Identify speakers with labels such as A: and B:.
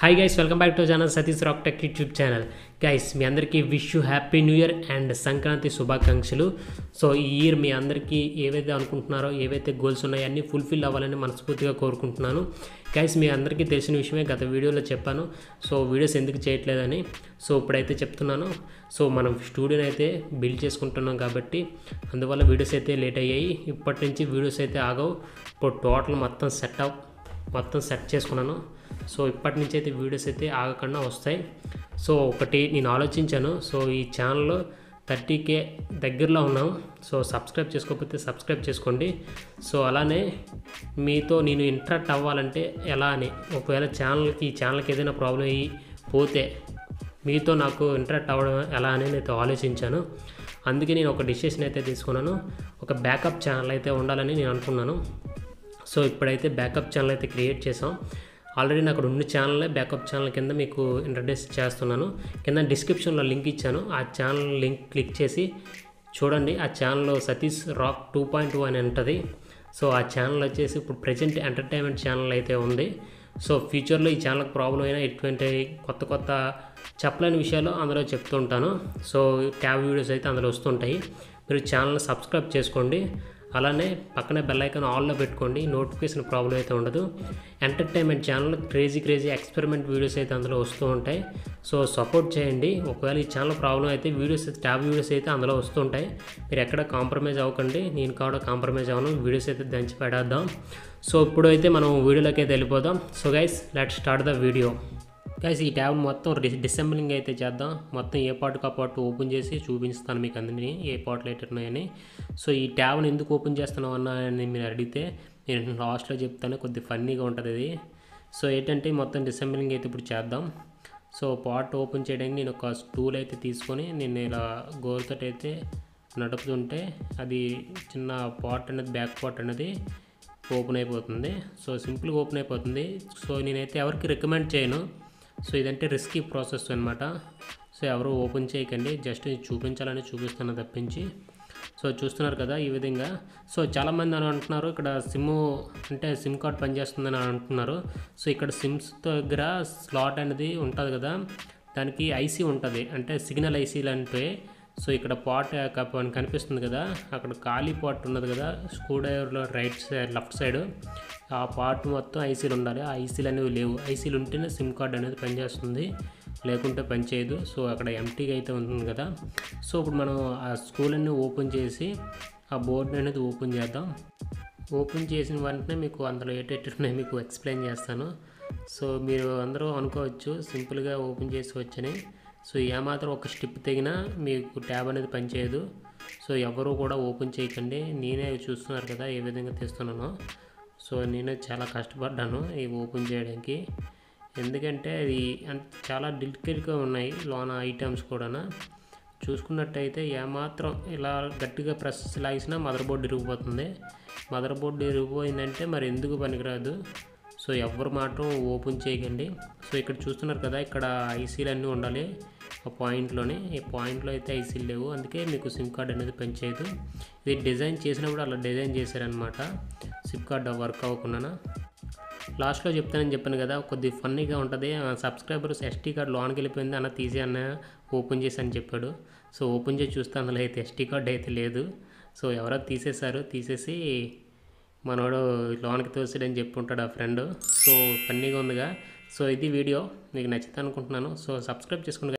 A: hi guys welcome back to channel Satish rock tech YouTube channel guys మీ అందరికీ wish you happy new year and Sankranti శుభాకాంక్షలు so ఈ year మీ అందరికీ ఏవైతే అనుకుంటున్నారో ఏవైతే గోల్స్ ఉన్నాయో అన్నీ ఫుల్ఫిల్ అవ్వాలని మనస్ఫూర్తిగా కోరుకుంటున్నాను గైస్ మీ అందరికీ తెలిసిన విషయమే గత వీడియోలో చెప్పాను సో వీడియోస్ ఎందుకు చేయట్లేదని సో ఇప్పుడైతే చెప్తున్నాను సో మనం స్టూడియోని అయితే బిల్డ్ చేసుకుంటున్నాం కాబట్టి అందువల్ల వీడియోస్ అయితే లేట్ అయ్యాయి ఇప్పటి నుంచి వీడియోస్ అయితే ఆగవు ఇప్పుడు టోటల్ మొత్తం సెటప్ మొత్తం సెట్ చేసుకున్నాను సో ఇప్పటి నుంచి అయితే వీడియోస్ అయితే ఆగకుండా వస్తాయి సో ఒకటి నేను ఆలోచించాను సో ఈ ఛానల్లో థర్టీ కే దగ్గరలో ఉన్నాం సో సబ్స్క్రైబ్ చేసుకోకపోతే సబ్స్క్రైబ్ చేసుకోండి సో అలానే మీతో నేను ఇంటరాక్ట్ అవ్వాలంటే ఎలా అని ఒకవేళ ఛానల్కి ఈ ఛానల్కి ఏదైనా ప్రాబ్లం అయ్యి పోతే మీతో నాకు ఇంటరాక్ట్ అవ్వడం ఎలా అని నేను ఆలోచించాను అందుకే నేను ఒక డిసిషన్ అయితే తీసుకున్నాను ఒక బ్యాకప్ ఛానల్ అయితే ఉండాలని నేను అనుకున్నాను సో ఇప్పుడైతే బ్యాకప్ ఛానల్ అయితే క్రియేట్ చేసాం ఆల్రెడీ నాకు రెండు ఛానల్లే బ్యాకప్ ఛానల్ కింద మీకు ఇంట్రడ్యూస్ చేస్తున్నాను కింద డిస్క్రిప్షన్లో లింక్ ఇచ్చాను ఆ ఛానల్ లింక్ క్లిక్ చేసి చూడండి ఆ ఛానల్లో Satish rock two point two అని ఉంటుంది సో ఆ ఛానల్ వచ్చేసి ఇప్పుడు ప్రజెంట్ ఎంటర్టైన్మెంట్ ఛానల్ అయితే ఉంది సో ఫ్యూచర్లో ఈ ఛానల్కి ప్రాబ్లం అయినా ఎటువంటి కొత్త కొత్త చెప్పలేని విషయాలు అందులో చెప్తుంటాను సో ట్యాబ్ వీడియోస్ అయితే అందులో వస్తుంటాయి మీరు ఛానల్ సబ్స్క్రైబ్ చేసుకోండి అలానే పక్కనే బెల్ ఐకాన్ ఆన్లో పెట్టుకోండి నోటిఫికేషన్ ప్రాబ్లం అయితే ఉండదు entertainment channel crazy crazy experiment videos అయితే అందులో వస్తూ ఉంటాయి సో సపోర్ట్ చేయండి ఒకవేళ ఈ ఛానల్ ప్రాబ్లం అయితే వీడియోస్ ట్యాబ్ వీడియోస్ అయితే అందులో వస్తుంటాయి మీరు ఎక్కడ కాంప్రమైజ్ అవ్వకండి నేను కూడా కాంప్రమైజ్ అవ్వను వీడియోస్ అయితే దంచి పెడేద్దాం సో ఇప్పుడు అయితే మనం వీడియోలోకి అయితే వెళ్ళిపోదాం so guys let start the video guys ఈ ట్యాబ్ మొత్తం డిసెంబలింగ్ అయితే చేద్దాం మొత్తం ఏ పార్ట్కి ఆ పార్ట్ ఓపెన్ చేసి చూపిస్తాను మీకు అందరినీ ఏ పార్ట్లు అయితే ఉన్నాయని సో ఈ ట్యాబ్ని ఎందుకు ఓపెన్ చేస్తున్నావు అన్న అని మీరు అడిగితే నేను లాస్ట్లో చెప్తాను కొద్ది ఫన్నీగా ఉంటుంది ఇది సో ఏంటంటే మొత్తం డిసెంబలింగ్ అయితే ఇప్పుడు చేద్దాం సో పార్ట్ ఓపెన్ చేయడానికి నేను ఒక స్టూల్ అయితే తీసుకొని నేను ఇలా గోరుతో అయితే నడుపుతుంటే అది చిన్న పార్ట్ అనేది బ్యాక్ పార్ట్ అనేది ఓపెన్ అయిపోతుంది సో సింపుల్గా ఓపెన్ అయిపోతుంది సో నేనైతే ఎవరికి రికమెండ్ చేయను సో ఇదంటే రిస్కీ ప్రాసెస్ అనమాట సో ఎవరు ఓపెన్ చేయకండి జస్ట్ చూపించాలని చూపిస్తాను తప్పించి సో చూస్తున్నారు కదా ఈ విధంగా సో చాలామంది అని అంటున్నారు ఇక్కడ సిమ్ అంటే సిమ్ కార్డ్ పనిచేస్తుందని అంటున్నారు సో ఇక్కడ సిమ్స్ దగ్గర స్లాట్ అనేది ఉంటుంది కదా దానికి ఐసీ ఉంటుంది అంటే సిగ్నల్ ఐసీ లాంటివి సో ఇక్కడ పాట్ కనిపిస్తుంది కదా అక్కడ ఖాళీ పాట్ ఉన్నది కదా స్క్రూ డ్రైవర్లో రైట్ సైడ్ లెఫ్ట్ సైడ్ ఆ పార్ట్ మొత్తం ఐసీలు ఉండాలి ఆ ఐసీలు అనేవి లేవు ఐసీలు ఉంటేనే సిమ్ కార్డ్ అనేది పనిచేస్తుంది లేకుంటే పనిచేయదు సో అక్కడ ఎంటీగా అయితే ఉంటుంది కదా సో ఇప్పుడు మనం ఆ స్కూల్ అన్ని ఓపెన్ చేసి ఆ బోర్డు అనేది ఓపెన్ చేద్దాం ఓపెన్ చేసిన వెంటనే మీకు అందులో ఏటేటి ఉన్నాయో మీకు ఎక్స్ప్లెయిన్ చేస్తాను సో మీరు అందరూ అనుకోవచ్చు సింపుల్గా ఓపెన్ చేసుకోవచ్చని సో ఏమాత్రం ఒక స్టిప్ తెగినా మీకు ట్యాబ్ అనేది పనిచేయదు సో ఎవరు కూడా ఓపెన్ చేయకండి నేనే చూస్తున్నారు కదా ఏ విధంగా తీస్తున్నానో సో నేనే చాలా కష్టపడ్డాను ఈ ఓపెన్ చేయడానికి ఎందుకంటే అది చాలా డెలికేట్గా ఉన్నాయి లోన ఐటమ్స్ కూడా చూసుకున్నట్టయితే ఏమాత్రం ఇలా గట్టిగా ప్రెస్ లాగిసినా మదర్ బోర్డు ఇరిగిపోతుంది మదర్ బోర్డు ఇరిగిపోయిందంటే మరి ఎందుకు పనికిరాదు సో ఎవరు మాత్రం ఓపెన్ చేయకండి సో ఇక్కడ చూస్తున్నారు కదా ఇక్కడ ఐసీలు అన్నీ ఉండాలి ఆ పాయింట్లోనే ఈ పాయింట్లో అయితే ఐసీలు లేవు అందుకే మీకు సిమ్ కార్డ్ అనేది పనిచేయదు ఇది డిజైన్ చేసినప్పుడు అలా డిజైన్ చేశారనమాట సిమ్ కార్డ్ వర్క్ అవ్వకుండా లాస్ట్లో చెప్తానని చెప్పాను కదా కొద్ది ఫన్నీగా ఉంటుంది సబ్స్క్రైబర్స్ ఎస్టీ కార్డ్ లోన్కి వెళ్ళిపోయింది అన్న తీసి అన్న ఓపెన్ చేసి అని చెప్పాడు సో ఓపెన్ చేసి చూస్తే అందులో అయితే ఎస్టీ కార్డ్ అయితే లేదు సో ఎవరో తీసేశారు తీసేసి మనోడు లోన్కి తోసాడని చెప్పి ఉంటాడు ఆ ఫ్రెండ్ సో ఫన్నీగా ఉందిగా సో ఇది వీడియో మీకు నచ్చుతా అనుకుంటున్నాను సో సబ్స్క్రైబ్ చేసుకుని